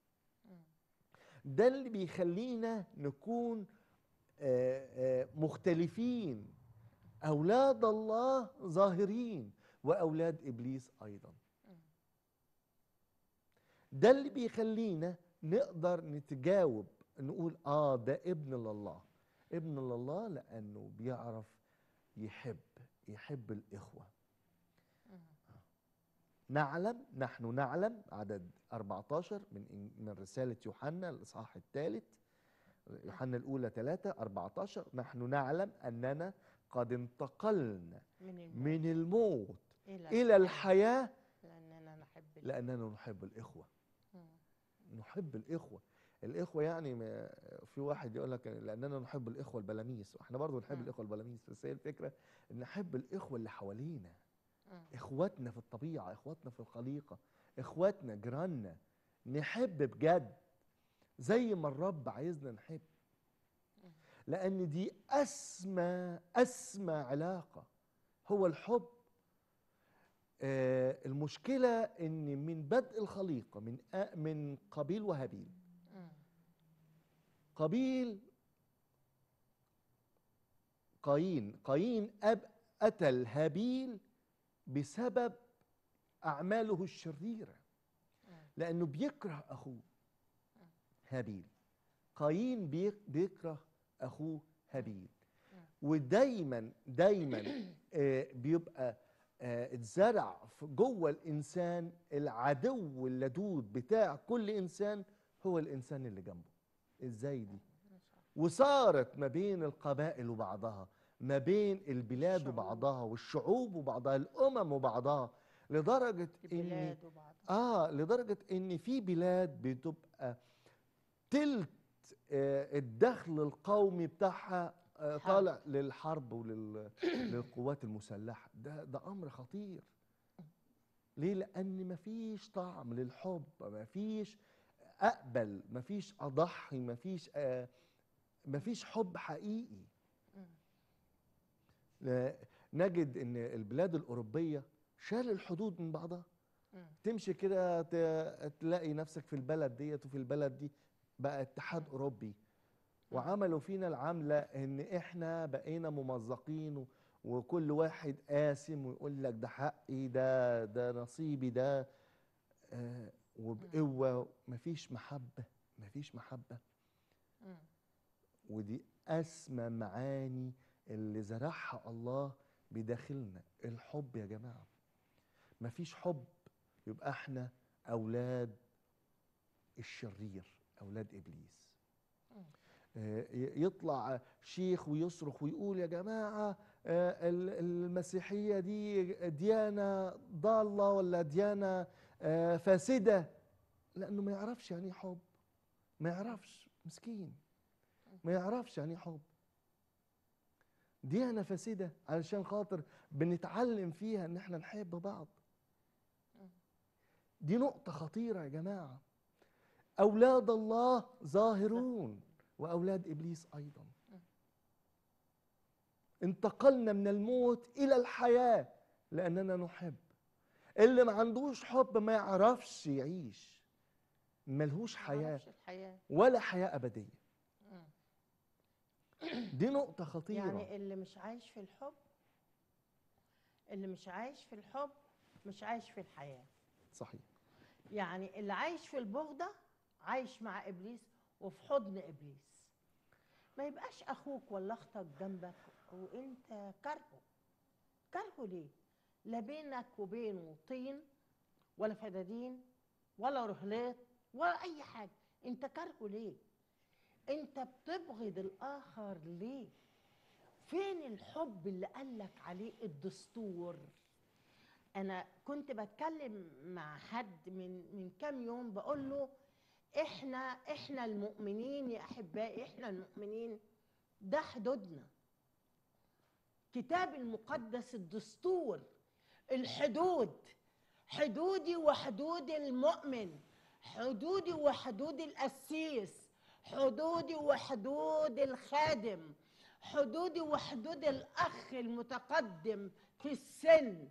ده اللي بيخلينا نكون آه، آه، مختلفين اولاد الله ظاهرين واولاد ابليس ايضا ده اللي بيخلينا نقدر نتجاوب نقول اه ده ابن لله ابن لله لانه بيعرف يحب يحب الاخوه نعلم نحن نعلم عدد 14 من إن- من رساله يوحنا الاصحاح الثالث يوحنا الاولى 3 14 نحن نعلم اننا قد انتقلنا من الموت من الموت الى, الى الحياه لاننا نحب ال- لاننا نحب الاخوه مم. نحب الاخوه الاخوه يعني ما في واحد يقول لك لاننا نحب الاخوه البلاميس واحنا برضه نحب مم. الاخوه البلاميس بس هي الفكره ان نحب الاخوه اللي حوالينا مم. اخواتنا في الطبيعه اخواتنا في الخليقه اخواتنا جيراننا نحب بجد زي ما الرب عايزنا نحب لان دي اسمى اسمى علاقه هو الحب آه المشكله ان من بدء الخليقه من آ- من قابيل وهابيل مم. قابيل قايين قايين أب قتل هابيل بسبب أعماله الشريرة لأنه بيكره أخوه هابيل قايين بيك- بيكره أخوه هابيل ودايما دايما آه، بيبقى آه، اتزرع في جوه الإنسان العدو اللدود بتاع كل إنسان هو الإنسان اللي جنبه إزاي دي؟ وصارت ما بين القبائل وبعضها ما بين البلاد الشعوب. وبعضها والشعوب وبعضها الامم وبعضها لدرجه ان البلاد وبعضها اه لدرجه ان في بلاد بتبقى تلت آه الدخل القومي بتاعها آه حرب. طالع للحرب وللقوات المسلحه ده ده امر خطير ليه لان مفيش طعم للحب مفيش اقبل مفيش اضحي مفيش آه مفيش حب حقيقي لا- نجد ان البلاد الاوروبيه شال الحدود من بعضها مم. تمشي كده ت- تلاقي نفسك في البلد ديت وفي البلد دي بقى اتحاد اوروبي وعملوا فينا العمله ان احنا بقينا ممزقين و- وكل واحد قاسم ويقول لك ده حقي ده ده نصيبي ده آه وبقوه مفيش محبه مفيش محبه مم. ودي أسمى معاني اللي زرعها الله بداخلنا الحب يا جماعة مفيش حب يبقى احنا أولاد الشرير أولاد إبليس آه، ي- يطلع شيخ ويصرخ ويقول يا جماعة آه، ال- المسيحية دي ديانة ضالة ولا ديانة آه، فاسدة لأنه ما يعرفش يعني إيه حب ما يعرفش مسكين ما يعرفش يعني إيه حب ديانة فاسدة علشان خاطر بنتعلم فيها ان احنا نحب بعض دي نقطة خطيرة يا جماعة أولاد الله ظاهرون وأولاد إبليس أيضا انتقلنا من الموت إلى الحياة لأننا نحب اللي ما عندوش حب ما يعرفش يعيش ملهوش حياة معرفش الحياه ولا حياة أبدية دي نقطة خطيرة يعني اللي مش عايش في الحب اللي مش عايش في الحب مش عايش في الحياه صحيح يعني اللي عايش في البغضة عايش مع إبليس وفي حضن إبليس ما يبقاش أخوك ولا أختك جنبك وأنت كارهه كرهه ليه لا بينك وبينه طين ولا فدادين ولا رهلات ولا اي حاجه انت كرهه ليه انت بتبغض الاخر ليه فين الحب اللي قالك عليه الدستور انا كنت بتكلم مع حد من من كام يوم بقول له احنا احنا المؤمنين يا احبائي احنا المؤمنين ده حدودنا كتاب المقدس الدستور الحدود حدودي وحدود المؤمن حدودي وحدود القسيس حدودي وحدود الخادم حدودي وحدود الاخ المتقدم في السن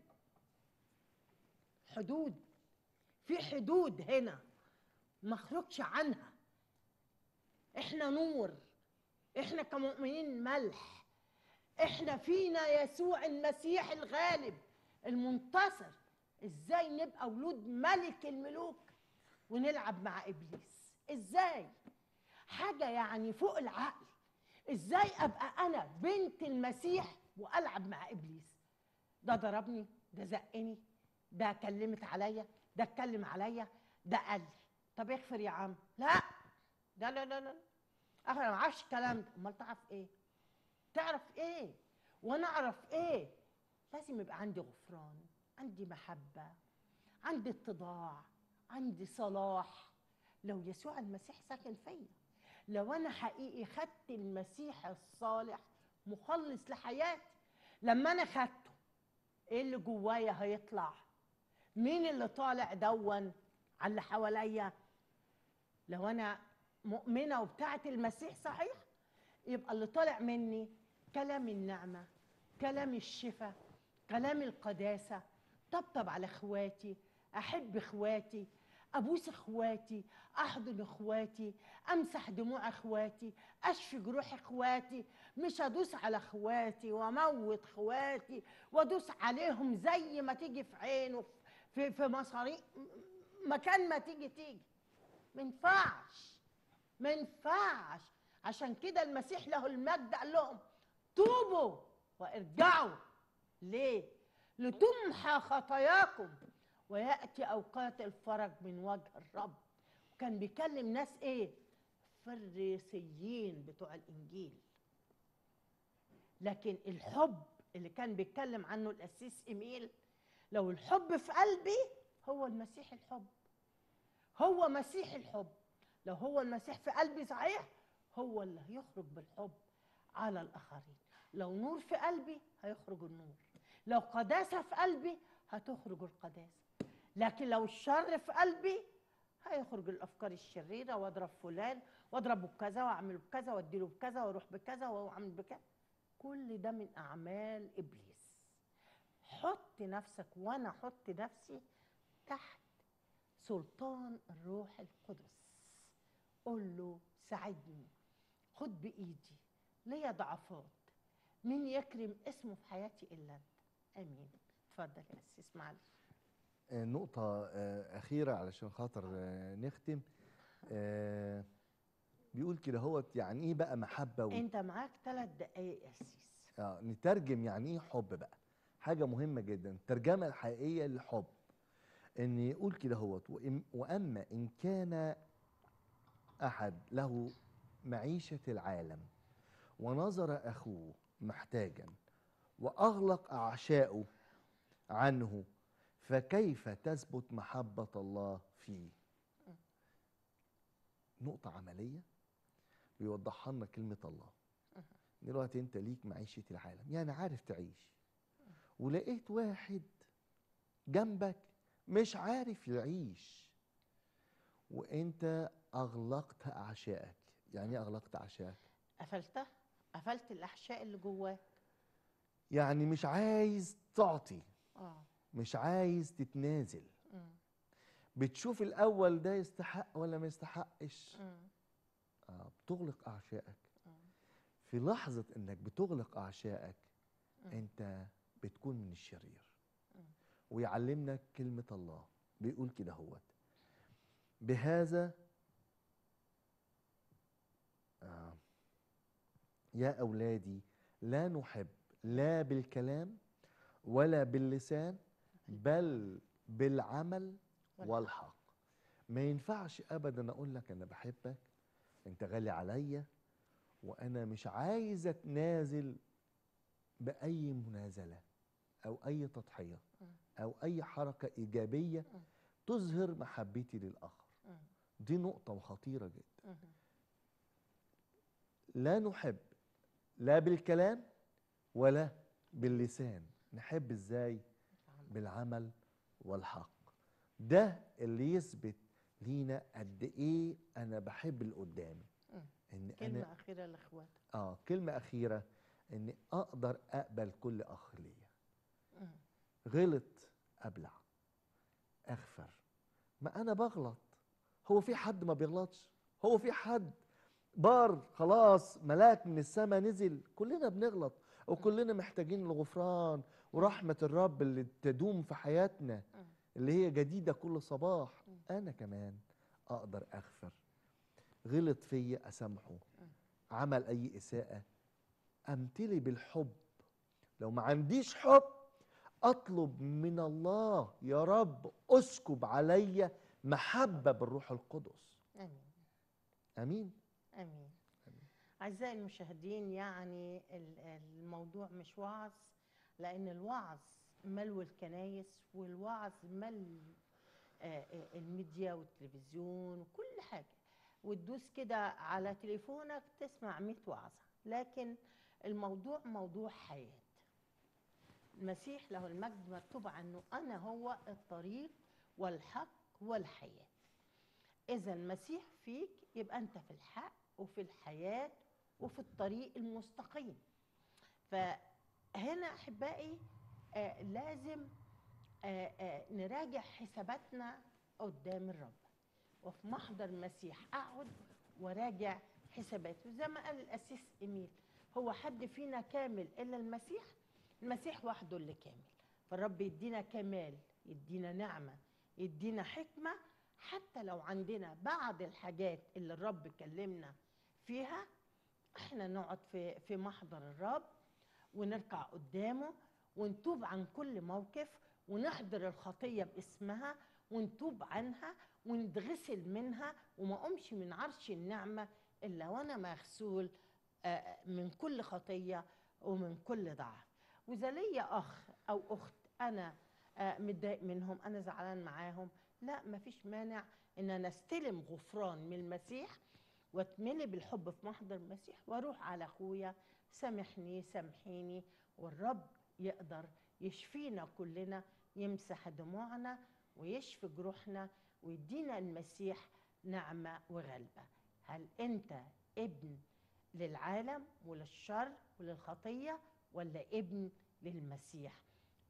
حدود في حدود هنا ما اخرجش عنها احنا نور احنا كمؤمنين ملح احنا فينا يسوع المسيح الغالب المنتصر ازاي نبقى ولود ملك الملوك ونلعب مع ابليس ازاي حاجه يعني فوق العقل ازاي ابقى انا بنت المسيح والعب مع ابليس ده ضربني ده زقني ده كلمت عليا ده اتكلم عليا ده قال لي طب اغفر يا عم لا ده لا لا لا انا ما اعرفش الكلام ده امال تعرف ايه تعرف ايه وانا اعرف ايه لازم يبقى عندي غفران عندي محبه عندي اتضاع عندي صلاح لو يسوع المسيح ساكن فيا لو انا حقيقي خدت المسيح الصالح مخلص لحياتي لما انا خدته ايه اللي جوايا هيطلع مين اللي طالع دون على اللي حواليا لو انا مؤمنه وبتاعه المسيح صحيح يبقى اللي طالع مني كلام النعمه كلام الشفاء كلام القداسه طبطب على اخواتي احب اخواتي ابوس اخواتي احضن اخواتي امسح دموع اخواتي اشفي جروح اخواتي مش ادوس على اخواتي واموت اخواتي وادوس عليهم زي ما تيجي في عينه في في مصاري مكان ما تيجي تيجي ما ينفعش ما ينفعش عشان كده المسيح له المجد قال لهم توبوا وارجعوا ليه لتمحى خطاياكم وياتي اوقات الفرج من وجه الرب كان بيكلم ناس ايه فريسيين بتوع الانجيل لكن الحب اللي كان بيتكلم عنه القسيس ايميل لو الحب في قلبي هو المسيح الحب هو مسيح الحب لو هو المسيح في قلبي صحيح هو اللي هيخرج بالحب على الاخرين لو نور في قلبي هيخرج النور لو قداسه في قلبي هتخرج القداسه لكن لو الشر في قلبي هيخرج الافكار الشريره واضرب فلان واضربه بكذا واعمل بكذا واديله بكذا واروح بكذا واعمل بكذا كل ده من اعمال ابليس حط نفسك وانا احط نفسي تحت سلطان الروح القدس قول له ساعدني خد بايدي ليا ضعفات مين يكرم اسمه في حياتي الا انت امين اتفضل يا اسيس معلش آه، نقطة آه، أخيرة علشان خاطر آه، نختم آه، بيقول كده هوت يعني إيه بقى محبة و... انت معاك ثلاث دقايق يا اسيس آه نترجم يعني إيه حب بقى حاجة مهمة جدا الترجمة الحقيقية للحب إن يقول كده هوت وإم- وأما إن كان أحد له معيشة العالم ونظر أخوه محتاجا وأغلق أعشاؤه عنه فكيف تثبت محبة الله فيه نقطة عملية بيوضحها لنا كلمة الله دلوقتي انت ليك معيشة العالم يعني عارف تعيش ولقيت واحد جنبك مش عارف يعيش وانت اغلقت اعشائك يعني ايه اغلقت اعشائك قفلتها قفلت الاحشاء اللي جواك يعني مش عايز تعطي اه مش عايز تتنازل مم. بتشوف الاول ده يستحق ولا ما يستحقش مم. آه بتغلق اعشائك مم. في لحظة انك بتغلق اعشائك مم. انت بتكون من الشرير مم. ويعلمنا كلمة الله بيقول كده هوت بهذا آه يا أولادي لا نحب لا بالكلام ولا باللسان بل بالعمل والحق. والحق ما ينفعش ابدا اقول لك انا بحبك انت غالي عليا وانا مش عايز اتنازل باي منازله او اي تضحيه او اي حركه ايجابيه تظهر محبتي للاخر مم. دي نقطه خطيره جدا مم. لا نحب لا بالكلام ولا باللسان نحب ازاي بالعمل والحق ده اللي يثبت لينا قد ايه انا بحب اللي قدامي مم. ان كلمة انا أخيرة لإخواتك اه كلمه اخيره اني اقدر اقبل كل اخ ليا مم. غلط ابلع اغفر ما انا بغلط هو في حد ما بيغلطش هو في حد بار خلاص ملاك من السماء نزل كلنا بنغلط وكلنا محتاجين الغفران ورحمة الرب اللي تدوم في حياتنا اللي هي جديدة كل صباح أنا كمان أقدر أغفر غلط فيا أسامحه عمل أي إساءة أمتلي بالحب لو ما عنديش حب اطلب من الله يا رب اسكب عليا محبه بالروح القدس آمين امين امين اعزائي المشاهدين يعني ال- الموضوع مش وعظ لان الوعظ ملو الكنايس والوعظ مل آه، آه، الميديا والتلفزيون وكل حاجه وتدوس كده على تليفونك تسمع 100 وعظه لكن الموضوع موضوع حياه المسيح له المجد مكتوب عنه انا هو الطريق والحق والحياه إذا المسيح فيك يبقى أنت في الحق وفي الحياة وفي الطريق المستقيم فهنا أحبائي آه لازم آه آه نراجع حساباتنا قدام الرب وفي محضر المسيح أقعد وراجع حساباتي وزي ما قال الأسيس إيميل هو حد فينا كامل إلا المسيح المسيح وحده اللي كامل فالرب يدينا كمال يدينا نعمة يدينا حكمة حتى لو عندنا بعض الحاجات اللي الرب كلمنا فيها احنا نقعد في في محضر الرب ونركع قدامه ونتوب عن كل موقف ونحضر الخطيه باسمها ونتوب عنها ونتغسل منها وما اقومش من عرش النعمه الا وانا مغسول آه، من كل خطيه ومن كل ضعف واذا ليا اخ او اخت انا آه، متضايق منهم انا زعلان معاهم لا مفيش مانع ان انا استلم غفران من المسيح واتملي بالحب في محضر المسيح واروح على اخويا سامحني سامحيني والرب يقدر يشفينا كلنا يمسح دموعنا ويشفي جروحنا ويدينا المسيح نعمة وغلبة هل أنت ابن للعالم وللشر وللخطية ولا ابن للمسيح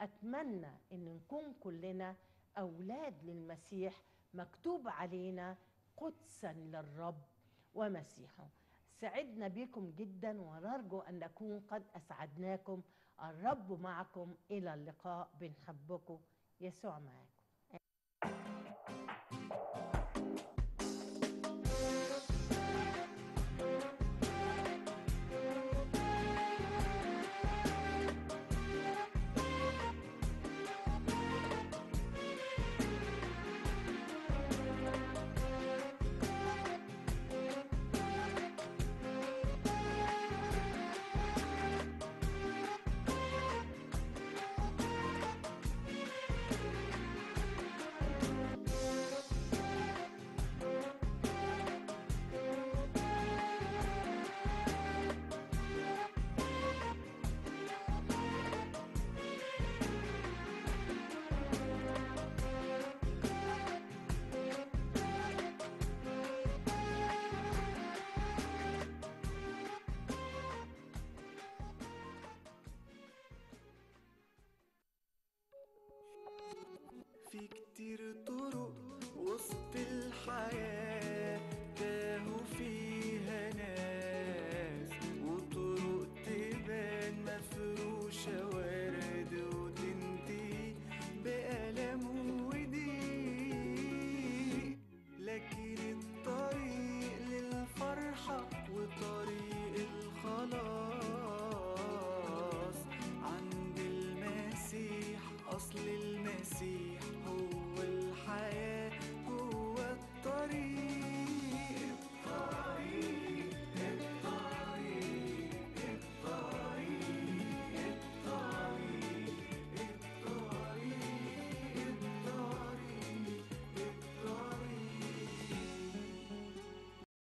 أتمنى أن نكون كلنا أولاد للمسيح مكتوب علينا قدسا للرب ومسيحه سعدنا بكم جدا ونرجو أن نكون قد أسعدناكم الرب معكم إلى اللقاء بنحبكم يسوع معكم في كتير طرق وسط الحياة